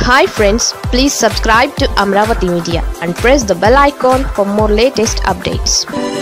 hi friends please subscribe to Amaravati media and press the bell icon for more latest updates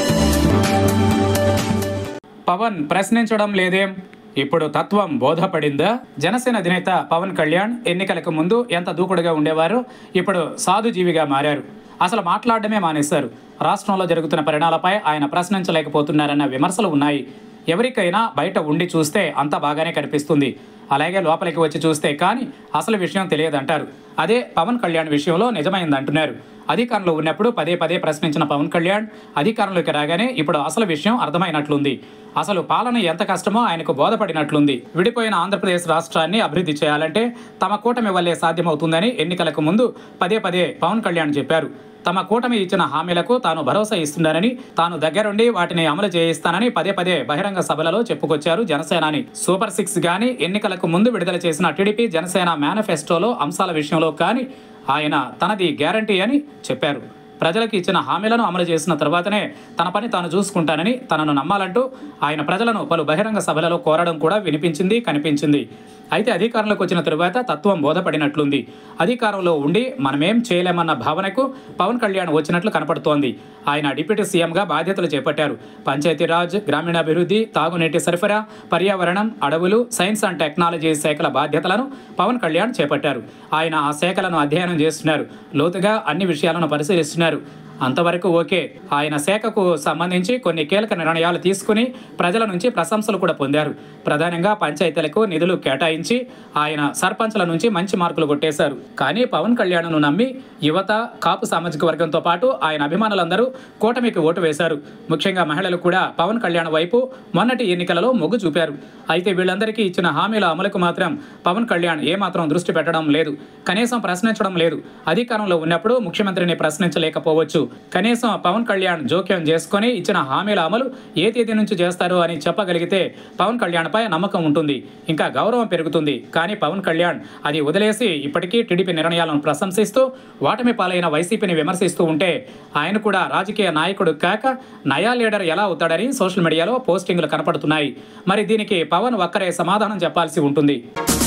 Pawan ప్రశ్నించడం లేదేం ఇప్పుడు తత్వం బోధపడిందా జనసేన అధినేత పవన్ కళ్యాణ్ ఎన్నికలకు ముందు ఎంత దూకుడుగా ఉండేవారు ఇప్పుడు సాధుజీవిగా మారారు అసలు మాట్లాడడమే మానేశారు రాష్ట్రంలో జరుగుతున్న పరిణామాలపై ఆయన ప్రశ్నించలేకపోతున్నారన్న విమర్శలు ఉన్నాయి ఎవరికైనా బయట ఉండి చూస్తే అంతా బాగానే కనిపిస్తుంది అలాగే లోపలికి వచ్చి చూస్తే కానీ అసలు విషయం తెలియదంటారు అదే పవన్ కళ్యాణ్ విషయంలో నిజమైందంటున్నారు అధికారంలో ఉన్నప్పుడు పదే పదే ప్రశ్నించిన పవన్ కళ్యాణ్ అధికారంలోకి రాగానే ఇప్పుడు అసలు విషయం అర్థమైనట్లుంది అసలు పాలన ఎంత కష్టమో ఆయనకు బోధపడినట్లుంది విడిపోయిన ఆంధ్రప్రదేశ్ రాష్ట్రాన్ని అభివృద్ధి చేయాలంటే తమ కూటమి వల్లే సాధ్యమవుతుందని ఎన్నికలకు ముందు పదే పదే పవన్ కళ్యాణ్ చెప్పారు తమ కూటమి ఇచ్చిన హామీలకు తాను భరోసా ఇస్తున్నానని తాను దగ్గరుండి వాటిని అమలు చేయిస్తానని పదే పదే బహిరంగ సభలలో చెప్పుకొచ్చారు జనసేనాని సూపర్ సిక్స్ గాని ఎన్నికలకు ముందు విడుదల చేసిన టీడీపీ జనసేన మేనిఫెస్టోలో అంశాల విషయంలో కానీ ఆయన తనది గ్యారంటీ అని చెప్పారు ప్రజలకు ఇచ్చిన హామీలను అమలు చేసిన తర్వాతనే తన పని తాను చూసుకుంటానని తనను నమ్మాలంటూ ఆయన ప్రజలను పలు బహిరంగ సభలలో కోరడం కూడా వినిపించింది కనిపించింది అయితే అధికారంలోకి వచ్చిన తరువాత తత్వం బోధపడినట్లుంది అధికారంలో ఉండి మనమేం చేయలేమన్న భావనకు పవన్ కళ్యాణ్ వచ్చినట్లు కనపడుతోంది ఆయన డిప్యూటీ సీఎంగా బాధ్యతలు చేపట్టారు పంచాయతీరాజ్ గ్రామీణాభివృద్ధి తాగునీటి సరఫరా పర్యావరణం అడవులు సైన్స్ అండ్ టెక్నాలజీ శాఖల బాధ్యతలను పవన్ కళ్యాణ్ చేపట్టారు ఆయన ఆ శాఖలను అధ్యయనం చేస్తున్నారు లోతుగా అన్ని విషయాలను పరిశీలిస్తున్నారు అంతవరకు ఓకే ఆయన శాఖకు సంబంధించి కొన్ని కీలక నిర్ణయాలు తీసుకుని ప్రజల నుంచి ప్రశంసలు కూడా పొందారు ప్రధానంగా పంచాయతీలకు నిధులు కేటాయించి ఆయన సర్పంచ్ల నుంచి మంచి మార్కులు కొట్టేశారు కానీ పవన్ కళ్యాణ్ను నమ్మి యువత కాపు సామాజిక వర్గంతో పాటు ఆయన అభిమానులందరూ కూటమికి ఓటు వేశారు ముఖ్యంగా మహిళలు కూడా పవన్ కళ్యాణ్ వైపు మొన్నటి ఎన్నికలలో మొగ్గు చూపారు అయితే వీళ్ళందరికీ ఇచ్చిన హామీల అమలుకు మాత్రం పవన్ కళ్యాణ్ ఏమాత్రం దృష్టి పెట్టడం లేదు కనీసం ప్రశ్నించడం లేదు అధికారంలో ఉన్నప్పుడు ముఖ్యమంత్రిని ప్రశ్నించలేకపోవచ్చు కనీసం పవన్ కళ్యాణ్ జోక్యం చేసుకొని ఇచ్చిన హామీల అమలు ఏ తేదీ నుంచి చేస్తారు అని చెప్పగలిగితే పవన్ కళ్యాణ్పై నమ్మకం ఉంటుంది ఇంకా గౌరవం పెరుగుతుంది కానీ పవన్ కళ్యాణ్ అది వదిలేసి ఇప్పటికీ టీడీపీ నిర్ణయాలను ప్రశంసిస్తూ వాటమి పాలైన వైసీపీని విమర్శిస్తూ ఉంటే ఆయన కూడా రాజకీయ నాయకుడు కాక నయా లీడర్ ఎలా అవుతాడని సోషల్ మీడియాలో పోస్టింగ్లు కనపడుతున్నాయి మరి దీనికి పవన్ ఒక్కరే సమాధానం చెప్పాల్సి ఉంటుంది